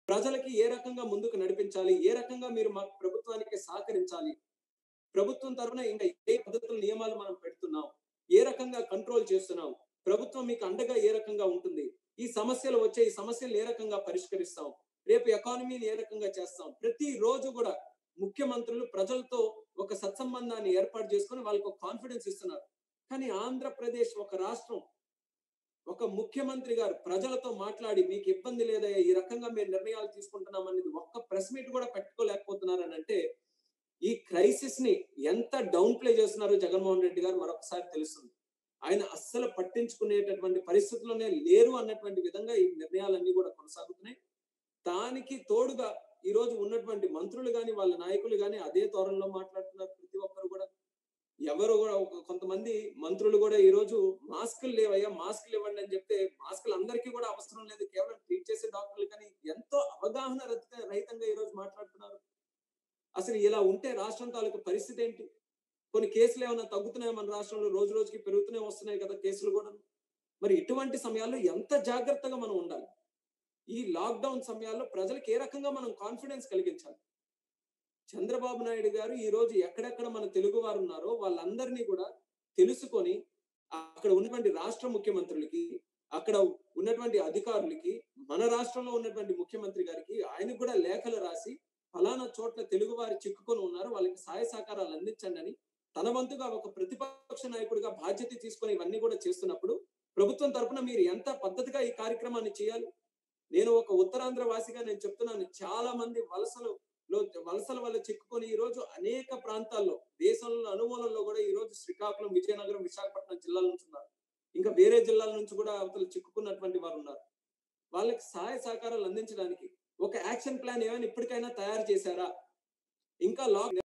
ప్రజలకి ఏ రకంగా ముందుకు నడిపించాలి ఏ రకంగా మీరు మా ప్రభుత్వానికి సహకరించాలి ప్రభుత్వం తరఫున ఇంకా ఏ పద్ధతుల నియమాలు మనం పెడుతున్నాం ఏ రకంగా కంట్రోల్ చేస్తున్నాం ప్రభుత్వం మీకు అండగా ఏ రకంగా ఉంటుంది ఈ సమస్యలు వచ్చే ఈ సమస్యలు ఏ రకంగా పరిష్కరిస్తాం రేపు ఎకానమీని ఏ రకంగా చేస్తాం ప్రతి రోజు కూడా ముఖ్యమంత్రులు ప్రజలతో ఒక సత్సంబంధాన్ని ఏర్పాటు చేసుకొని వాళ్ళకి ఒక కాన్ఫిడెన్స్ ఇస్తున్నారు కానీ ఆంధ్రప్రదేశ్ ఒక రాష్ట్రం ఒక ముఖ్యమంత్రి గారు ప్రజలతో మాట్లాడి మీకు ఇబ్బంది లేదయ్యా ఈ రకంగా మేము నిర్ణయాలు తీసుకుంటున్నాం అనేది ఒక్క ప్రెస్ మీట్ కూడా పెట్టుకోలేకపోతున్నారని అంటే ఈ క్రైసిస్ ని ఎంత డౌన్ ప్లే చేస్తున్నారో జగన్మోహన్ రెడ్డి గారు మరొకసారి తెలుస్తుంది ఆయన అస్సలు పట్టించుకునేటటువంటి పరిస్థితుల్లోనే లేరు అన్నటువంటి విధంగా ఈ నిర్ణయాలన్నీ కూడా కొనసాగుతున్నాయి దానికి తోడుగా ఈ రోజు ఉన్నటువంటి మంత్రులు గాని వాళ్ళ నాయకులు గాని అదే తోరణలో మాట్లాడుతున్నారు ప్రతి ఒక్కరు కూడా ఎవరు కూడా ఒక కొంతమంది మంత్రులు కూడా ఈ రోజు మాస్కులు లేవయ్యా మాస్కులు ఇవ్వండి అని చెప్తే మాస్కులు అందరికీ కూడా అవసరం లేదు కేవలం ట్రీట్ చేసే డాక్టర్లు కానీ ఎంతో అవగాహన రహిత- రహితంగా ఈ రోజు మాట్లాడుతున్నారు అసలు ఇలా ఉంటే రాష్ట్రం తాలూకు పరిస్థితి ఏంటి కొన్ని కేసులు ఏమైనా తగ్గుతున్నాయి మన రాష్ట్రంలో రోజు రోజుకి పెరుగుతూనే వస్తున్నాయి కదా కేసులు కూడా మరి ఇటువంటి సమయాల్లో ఎంత జాగ్రత్తగా మనం ఉండాలి ఈ లాక్డౌన్ సమయాల్లో ప్రజలకు ఏ రకంగా మనం కాన్ఫిడెన్స్ కలిగించాలి చంద్రబాబు నాయుడు గారు ఈ రోజు ఎక్కడెక్కడ మన తెలుగు వారు ఉన్నారో వాళ్ళందరినీ కూడా తెలుసుకొని అక్కడ ఉన్నటువంటి రాష్ట్ర ముఖ్యమంత్రులకి అక్కడ ఉన్నటువంటి అధికారులకి మన రాష్ట్రంలో ఉన్నటువంటి ముఖ్యమంత్రి గారికి ఆయనకు కూడా లేఖలు రాసి ఫలానా చోట్ల తెలుగు వారు చిక్కుకొని ఉన్నారు వాళ్ళకి సహాయ సహకారాలు అందించండి అని తన వంతుగా ఒక ప్రతిపక్ష నాయకుడిగా బాధ్యత తీసుకొని ఇవన్నీ కూడా చేస్తున్నప్పుడు ప్రభుత్వం తరపున మీరు ఎంత పద్ధతిగా ఈ కార్యక్రమాన్ని చేయాలి నేను ఒక ఉత్తరాంధ్ర వాసిగా నేను చెప్తున్నాను చాలా మంది వలసలు లో వలసల వల్ల చిక్కుకొని ఈ రోజు అనేక ప్రాంతాల్లో దేశంలో అనుమూలంలో కూడా ఈ రోజు శ్రీకాకుళం విజయనగరం విశాఖపట్నం జిల్లాల నుంచి ఉన్నారు ఇంకా వేరే జిల్లాల నుంచి కూడా అవతల చిక్కుకున్నటువంటి వారు ఉన్నారు వాళ్ళకి సహాయ సహకారాలు అందించడానికి ఒక యాక్షన్ ప్లాన్ ఏమైనా ఇప్పటికైనా తయారు చేశారా ఇంకా లాక్